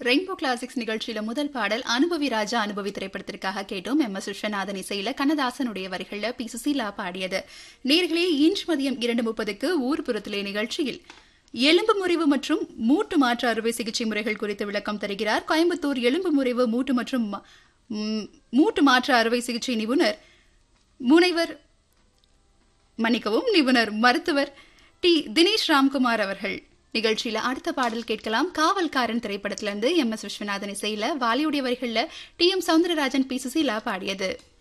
rainbow classics நிகழ்ச்சியில முதல் பாடல் அனுபவி ராஜா அனுபவி திரைப்படத்திற்காக கேட்டோம் எம் எஸ் விஸ்வநாதன் இசையில கண்ணதாசனுடைய வரிகள்ல பி சுசீலா பாடியது நேர்களே இன்று மதியம் இரண்டு முப்பதுக்கு ஊர்புறத்திலே நிகழ்ச்சியில் எலும்பு முறிவு மற்றும் மூட்டு மாற்று அறுவை சிகிச்சை முறைகள் குறித்து விளக்கம் தருகிறார் கோயம்புத்தூர் எலும்பு முறிவு மூட்டு மற்றும் ம- ம், மூட்டு மாற்று அறுவை சிகிச்சை நிபுணர் முனைவர் மன்னிக்கவும் நிபுணர் மருத்துவர் டி தினேஷ் ராம்குமார் அவர்கள் நிகழ்ச்சியில அடுத்த பாடல் கேட்கலாம் காவல்காரன் திரைப்படத்திலிருந்து எம் எஸ் விஸ்வநாதன் இசையில வாலியுடைய வரிகள்ல T M Soundararajan P Susheela பாடியது